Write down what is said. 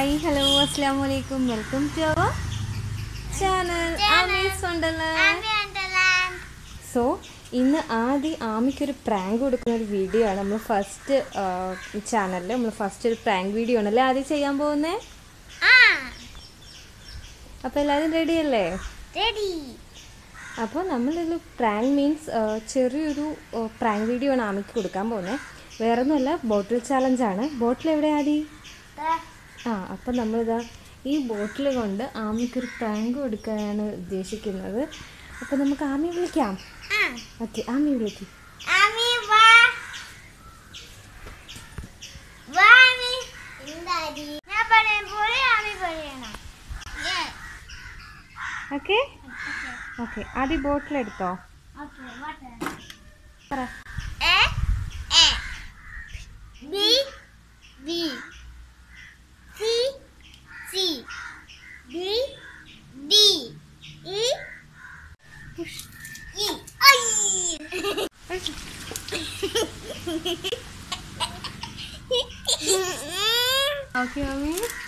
hi hello അസ്സാം വലൈക്കും welcome to our channel Ami's Wonderland so ഇന്ന് ആദ്യം ആമിക്കൊരു പ്രാങ്ക് കൊടുക്കുന്ന ഒരു വീഡിയോ ആണ് നമ്മൾ ഫസ്റ്റ് ചാനലിൽ നമ്മൾ ഫസ്റ്റ് ഒരു പ്രാങ്ക് വീഡിയോ ആണല്ലേ ആദ്യം ചെയ്യാൻ പോകുന്നത് അപ്പോൾ എല്ലാവരും റെഡി അല്ലേ അപ്പോൾ നമ്മളൊരു പ്രാങ്ക് മീൻസ് ചെറിയൊരു പ്രാങ്ക് വീഡിയോ ആണ് ആമിക്ക് കൊടുക്കാൻ പോകുന്നത് വേറെ ഒന്നുമല്ല ബോട്ടിൽ ചാലഞ്ചാണ് ബോട്ടിൽ എവിടെ ആദി ആ അപ്പം നമ്മളിതാ ഈ ബോട്ടിൽ കൊണ്ട് ആമിക്കൊരു പ്രാങ്ക് കൊടുക്കാനാണ് ഉദ്ദേശിക്കുന്നത് അപ്പം നമുക്ക് ആമി വിളിക്കാം ഓക്കെ ആമി വിളിക്കും ഓക്കെ ഓക്കെ ആദ്യം ബോട്ടിൽ എടുത്തോ പറ ഓക്കെ ആമി